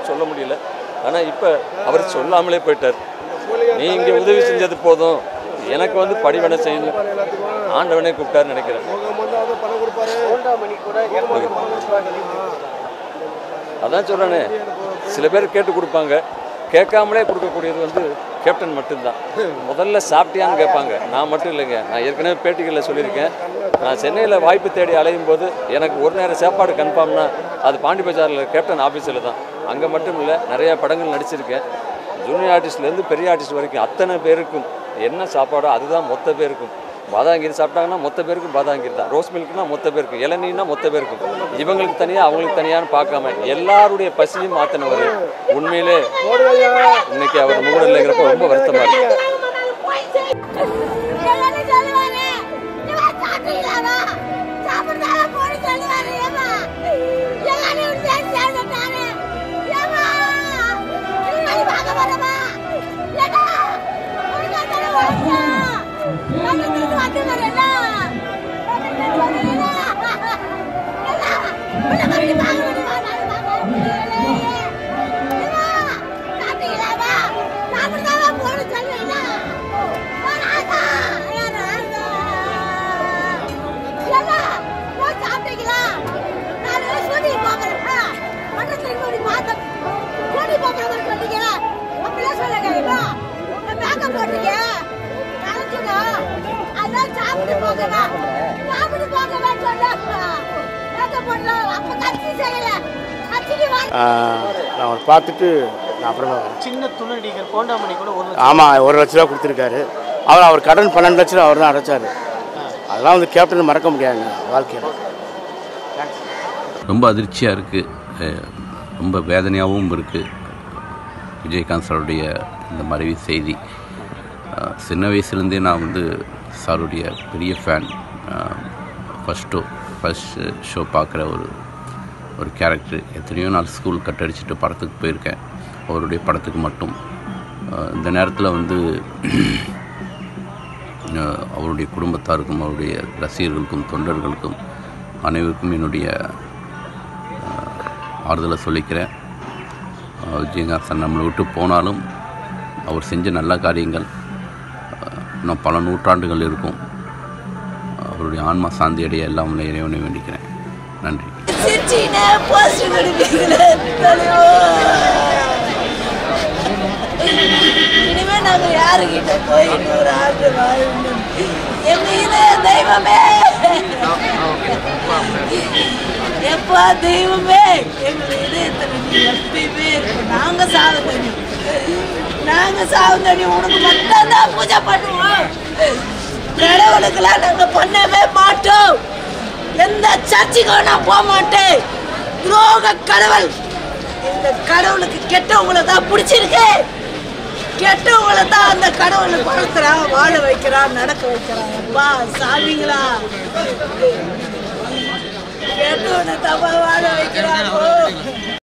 ஒன்றும் சொல்ல முடியல ஆனால் இப்போ அவர் சொல்லாமலே போயிட்டார் நீ இங்கே உதவி செஞ்சது போதும் எனக்கு வந்து படிவனை செய்யணும் ஆண்டவனே கூப்பிட்டாருன்னு நினைக்கிறேன் அதான் சொல்கிறேனே சில பேர் கேட்டு கொடுப்பாங்க கேட்காமலே கொடுக்கக்கூடியது வந்து கேப்டன் மட்டும்தான் முதல்ல சாப்பிட்டியான்னு கேட்பாங்க நான் மட்டும் இல்லைங்க நான் ஏற்கனவே பேட்டிகளில் சொல்லியிருக்கேன் நான் சென்னையில் வாய்ப்பு தேடி அலையும் போது எனக்கு ஒரு நேரம் சாப்பாடு கன்ஃபார்ம்னா அது பாண்டி பஜாரில் கேப்டன் ஆஃபீஸில் தான் அங்கே மட்டும் இல்லை நிறையா படங்கள் நடிச்சிருக்கேன் ஜூனியர் ஆர்டிஸ்ட்லேருந்து பெரிய ஆர்டிஸ்ட் வரைக்கும் அத்தனை பேருக்கும் என்ன சாப்பாடோ அதுதான் மொத்த பேருக்கும் பாதாங்கீர் சாப்பிட்டாங்கன்னா மொத்த பேருக்கும் பாதாங்கீர் தான் ரோஸ் மில்க்னா மொத்த பேருக்கும் இளநீர்னா மொத்த பேருக்கும் இவங்களுக்கு தனியாக அவங்களுக்கு தனியான்னு பார்க்காம எல்லாருடைய பசியும் மாற்றினவர் உண்மையிலே இன்னைக்கு அவர் மூட இல்லைங்கிறப்ப ரொம்ப வருத்தமாக இருக்கு ஆஹ், நான் அவரை பார்த்துட்டு நான் அப்புறமா வரேன் சின்ன துணை நடிகர் கோண்டாமணி கூட ஒரு ஆமாம் ஒரு லட்ச ரூபா கொடுத்துருக்காரு அவர் அவர் கடன் பன்னெண்டு லட்ச ரூபா அவர் தான் அடைச்சார் அதெல்லாம் வந்து கேப்டன் மறக்க முடியாதுங்க வாழ்க்கையில் ரொம்ப அதிர்ச்சியாக இருக்குது ரொம்ப வேதனையாகவும் இருக்குது விஜயகாந்த் சாருடைய இந்த மறைவு செய்தி அஹ், சின்ன வயசுலேருந்தே நான் வந்து சாருடைய பெரிய fan first show first show பார்க்குற ஒரு ஒரு கேரக்டர் எத்தனையோ நாள் ஸ்கூல் கட் அடிச்சுட்டு படத்துக்கு போயிருக்கேன் அவருடைய படத்துக்கு மட்டும் அஹ், இந்த நேரத்தில் வந்து அஹ், அவருடைய குடும்பத்தாருக்கும் அவருடைய ரசிகர்களுக்கும் தொண்டர்களுக்கும் அனைவருக்கும் என்னுடைய ஆறுதலை சொல்லிக்கிறேன் அஹ் விஜயகாந்த் சார் நம்மளை விட்டு போனாலும் அவர் செஞ்ச நல்ல காரியங்கள் அஹ் இன்னும் பல நூற்றாண்டுகள் இருக்கும் அவருடைய ஆன்மா சாந்தி அடைய எல்லாம் உள்ள இறைவனை வேண்டிக்கிறேன் நன்றி சிரிச்சினே போஸ்ட் கொடுப்பீங்களே தலைவா. இனிமே நாங்க யாருகிட்ட போய் நூறு ஆண்டு வாழணும் எங்க இதய தெய்வமே எப்பா தெய்வமே எங்க இதயத்துல நீ எப்பயுமே இருக்க நாங்க சாவதனி நாங்க சாவதனி உனக்கு மட்டும்தான் பூஜை பண்ணுவோம் கடவுளுக்கெல்லாம் நாங்க பண்ணவே மாட்டோம் எந்த சர்ச்சுக்கும் நான் போக மாட்டேன் துரோக கடவுள் இந்த கடவுளுக்கு கெட்டவங்களை தான் பிடிச்சிருக்கு கெட்டவங்களை தான் அந்த கடவுளை வளர்த்துறான் வாழ வைக்கிறான் நடக்க வைக்கிறான் அப்பா சாமிங்களா கெட்டவனை தப்பா வாழ வைக்கிறான்